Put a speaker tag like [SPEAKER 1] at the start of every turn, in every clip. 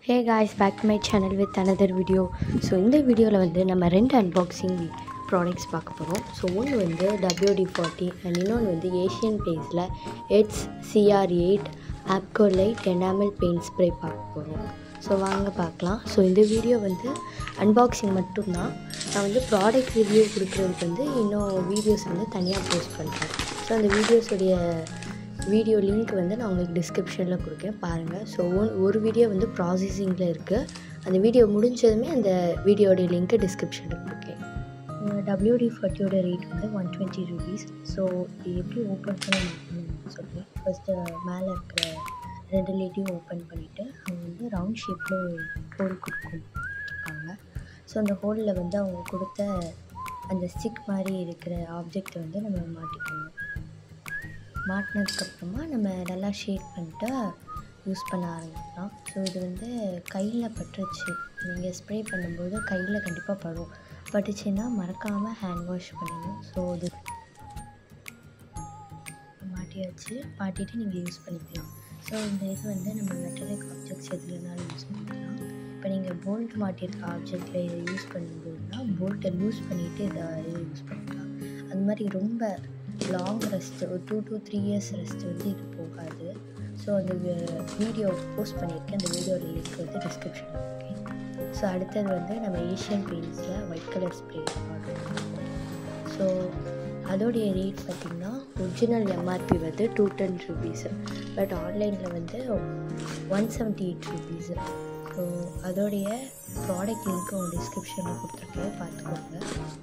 [SPEAKER 1] hey guys back to my channel with another video so இந்த வீடியோவில் வந்து நம்ம ரெண்டு அன்பாக்சிங் ப்ராடக்ட்ஸ் பார்க்க போகிறோம் ஸோ ஒன்று வந்து WD ஃபார்ட்டி அண்ட் இன்னொன்று வந்து ஏஷியன் பெயிண்ட்ஸில் எட்ஸ் C R eight Apco light enamel paint spray பார்க்க போகிறோம் ஸோ வாங்க பார்க்கலாம் ஸோ இந்த வீடியோ வந்து அன்பாக்சிங் மட்டும்தான் நான் வந்து ப்ராடக்ட் ரிவ்யூ கொடுக்குறதுக்கு வந்து இன்னும் வீடியோஸ் வந்து தனியாக போஸ்ட் பண்ணுறேன் ஸோ அந்த வீடியோஸுடைய வீடியோ லிங்க் வந்து நான் உங்களுக்கு டிஸ்கிரிப்ஷனில் கொடுக்கேன் பாருங்கள் ஸோ ஒன் ஒரு வீடியோ வந்து ப்ராசஸிங்கில் இருக்குது அந்த வீடியோ முடிஞ்சதுமே அந்த வீடியோடைய லிங்க்கு டிஸ்கிரிப்ஷனில் கொடுக்கேன் டபிள்யூடி ஃபார்ட்டியோட ரேட் வந்து ஒன் டுவெண்ட்டி ருபீஸ் ஸோ இது எப்படி ஓப்பன் பண்ண மாட்டேன்னு சொல்லி ஃபஸ்ட்டு மேலே இருக்கிற ரெண்டு லேட்டையும் ஓப்பன் பண்ணிவிட்டு அவங்க வந்து ரவுண்ட் ஷேப்பில் ஹோல் கொடுப்பாங்க ஸோ அந்த ஹோலில் வந்து அவங்க கொடுத்த அந்த ஸ்டிக் மாதிரி இருக்கிற ஆப்ஜெக்டை வந்து நம்ம மாட்டிக்கணும் மாட்டினதுக்கப்புறமா நம்ம நல்லா ஷேக் பண்ணிட்டு யூஸ் பண்ண ஆரம்பிக்கலாம் ஸோ இது வந்து கையில் பட்டுருச்சு நீங்கள் ஸ்ப்ரே பண்ணும்போது கையில் கண்டிப்பாக படும் பட்டுச்சுன்னா மறக்காமல் ஹேண்ட் வாஷ் பண்ணிடணும் ஸோ இது மாட்டியாச்சு மாட்டிட்டு நீங்கள் யூஸ் பண்ணிக்கலாம் ஸோ இந்த இது வந்து நம்ம மெட்டலிக் ஆப்ஜெக்ட்ஸ் எதுலனாலும் யூஸ் பண்ணிக்கலாம் இப்போ நீங்கள் போல்ட் மாட்டியிருக்க ஆப்ஜெக்டில் இதை யூஸ் பண்ணும்போதுனா போல்ட்டை லூஸ் பண்ணிவிட்டு இதை இதை யூஸ் பண்ணிக்கலாம் அந்த மாதிரி ரொம்ப லாங் ரெஸ்ட்டு ஒரு two two three years rust வந்து இது போகாது ஸோ அந்த வீடியோ போஸ்ட் பண்ணியிருக்கேன் அந்த வீடியோட லிங்க் வந்து டிஸ்கிரிப்ஷனில் இருக்கேன் ஸோ அடுத்தது வந்து நம்ம ஏஷியன் பெயிண்ட்ஸில் ஒயிட் கலர் ஸ்ப்ரே பார்க்கலாம் ஸோ அதோடைய ரேட் பார்த்திங்கன்னா ஒரிஜினல் எம்ஆர்பி வந்து டூ டென் ருபீஸு பட் ஆன்லைனில் வந்து one seventy eight rupees so அதோடைய ப்ராடக்ட் லிங்க்கு உங்கள் டிஸ்கிரிப்ஷனில் கொடுத்துருக்கேன் பார்த்துக்கோங்க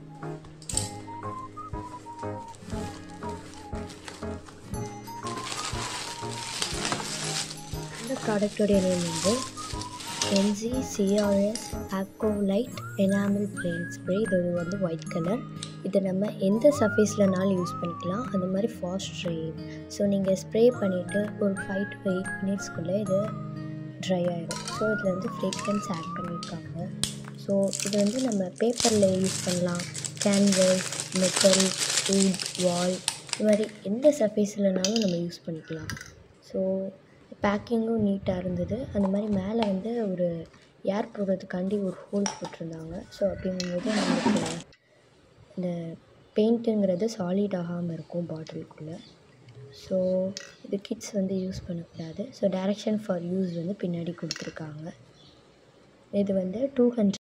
[SPEAKER 1] இந்த ப்ராடக்டோடைய நேம் வந்து N G C R S Apco light enamel plain spray இது வந்து ஒயிட் கலர் இதை நம்ம எந்த சர்ஃபேஸ்லனாலும் யூஸ் பண்ணிக்கலாம் அந்த மாதிரி ஃபாஸ்ட் ட்ரைன் ஸோ நீங்கள் ஸ்ப்ரே பண்ணிவிட்டு ஒரு ஃபைவ் டு எயிட் மினிட்ஸ்க்குள்ளே இது ட்ரை ஆகிடும் ஸோ இதில் வந்து ஃப்ரேக்ரன்ஸ் ஆட் பண்ணியிருக்காங்க ஸோ இது வந்து நம்ம பேப்பரில் யூஸ் பண்ணலாம் கேன்வஸ் மெட்டல் wood வால் இது மாதிரி எந்த சர்ஃபேஸ்லனாலும் நம்ம யூஸ் பண்ணிக்கலாம் ஸோ பேக்கிங்கும் நீட்டாக இருந்தது அந்த மாதிரி மேலே வந்து ஒரு ஏர் போடுறதுக்காண்டி ஒரு ஹோல் போட்டிருந்தாங்க ஸோ அப்படிங்கும்போது நமக்கு இந்த பெயிண்ட்டுங்கிறது சாலிட் ஆகாமல் இருக்கும் பாட்டிலுக்குள்ளே ஸோ இது கிட்ஸ் வந்து யூஸ் பண்ணக்கூடாது ஸோ டைரக்ஷன் ஃபார் யூஸ் வந்து பின்னாடி கொடுத்துருக்காங்க இது வந்து டூ ஹண்ட்ரட்